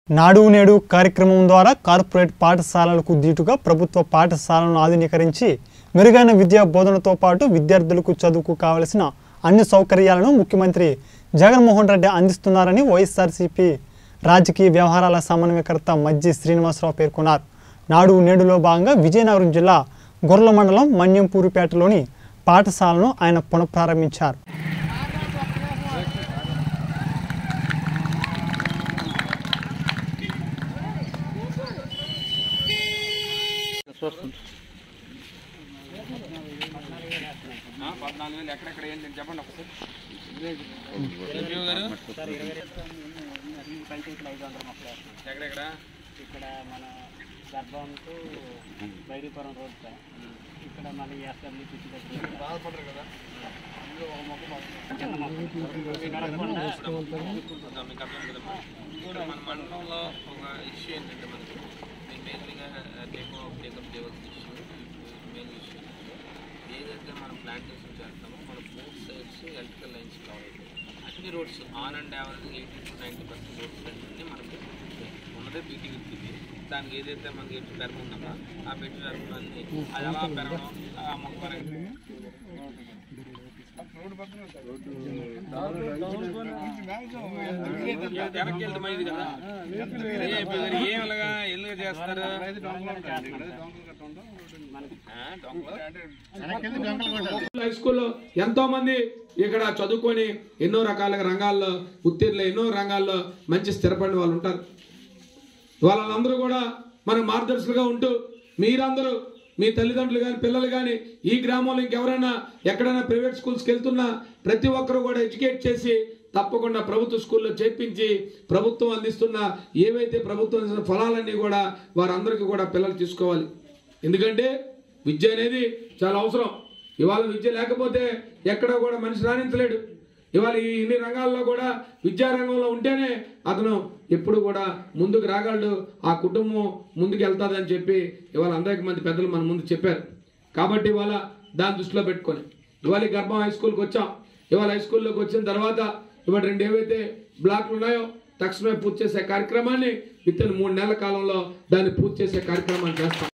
నాడు నేడు కార్యక్రమం ద్వారా కార్పొరేట్ పాఠశాలలకు దీటుగా ప్రభుత్వ పాఠశాలను ఆధునీకరించి మెరుగైన విద్యా బోధనతో పాటు విద్యార్థులకు చదువుకు కావలసిన అన్ని సౌకర్యాలను ముఖ్యమంత్రి జగన్మోహన్ రెడ్డి అందిస్తున్నారని వైఎస్ఆర్సీపీ రాజకీయ వ్యవహారాల సమన్వయకర్త మజ్జి శ్రీనివాసరావు పేర్కొన్నారు నాడు నేడులో భాగంగా విజయనగరం జిల్లా గొర్రెల మండలం మన్యంపూరిపేటలోని పాఠశాలను ఆయన పునఃప్రారంభించారు పద్నాలుగు వేలు ఎక్కడెక్కడ ఏంటి చెప్పండి ఒకసారి ఎంపీఓ గారు పంచాయతీలు ఐదు వందల మొక్కలు ఎక్కడెక్కడ ఇక్కడ మన గర్భం టు బైరీపురం రోడ్ సార్ ఇక్కడ మన ఎస్డబ్ల్యూ పిచ్చి దగ్గర బాధపడరు కదా చిన్న మొక్క. నడకుండా అర్థం మీకు అర్థం కదమ్మా ఇక్కడ మన మండలంలో ఒక ఇష్యూ ఏంటంటే మనకి మేము మెయిన్లీగా టేకప్ టేకప్ చేయవలసిన ఇష్యూ మెయిన్ ఇష్యూ ఏదైతే మనం ప్లాంటేషన్ చేస్తామో మన ఫోర్ సైడ్స్ ఎలక్ట్రికల్ లైన్స్ కావాలి అన్ని roads on and average eighty to ninety percent roads అన్నీ మనకి ఉన్నదే బీటీ ఇది దానికి ఏదైతే మనకి ఎటు పెరగ ఉందమ్మా ఆ పెట్టి పెరగడం అన్ని అది అలా పెరగడం ఆ మొక్క పెరగడం వెనక్కి వెళ్తే మంచిది కదా ఏ అయిపోయి మరి ఏం అలాగా ఎందుకు చేస్తారు ఆ, దొంగలు. హై స్కూల్లో ఎంతో మంది ఇక్కడ చదువుకొని ఎన్నో రకాల రంగాల్లో ఉత్తీర్ణులు ఎన్నో రంగాల్లో మంచి స్థిరపడిన వాళ్ళు ఉంటారు వాళ్ళందరూ కూడా మన మార్గదర్శకులుగా ఉంటూ మీరందరూ మీ తల్లిదండ్రులు కానీ పిల్లలు కానీ ఈ గ్రామంలో ఇంకెవరైనా ఎక్కడైనా ప్రైవేట్ స్కూల్స్కి వెళ్తున్నా ప్రతి ఒక్కరు కూడా ఎడ్యుకేట్ చేసి తప్పకుండా ప్రభుత్వ స్కూల్లో చేర్పించి ప్రభుత్వం అందిస్తున్న ఏవైతే ప్రభుత్వం అందిస్తున్న ఫలాలన్నీ కూడా వారందరికీ కూడా పిల్లలు తీసుకోవాలి ఎందుకంటే విద్య అనేది చాలా అవసరం ఇవాళ విద్య లేకపోతే ఎక్కడ కూడా మనిషి రాణించలేడు ఇవాళ ఈ ఇన్ని రంగాల్లో కూడా విద్యా రంగంలో ఉంటేనే అతను ఎప్పుడు కూడా ముందుకు రాగలడు ఆ కుటుంబం ముందుకు వెళ్తాదని చెప్పి ఇవాళ అందరికి మంది పెద్దలు మన ముందు చెప్పారు కాబట్టి ఇవాళ దాన్ని దృష్టిలో పెట్టుకొని ఇవాళ ఈ గర్భం హై స్కూల్కి వచ్చాం ఇవాళ హై స్కూల్లోకి వచ్చిన తర్వాత ఇవాళ రెండు ఏవైతే బ్లాక్లు ఉన్నాయో తక్షణమే పూర్తి చేసే కార్యక్రమాన్ని విత్ ఇన్ మూడు నెలల కాలంలో దాన్ని పూర్తి చేసే కార్యక్రమాన్ని చేస్తాం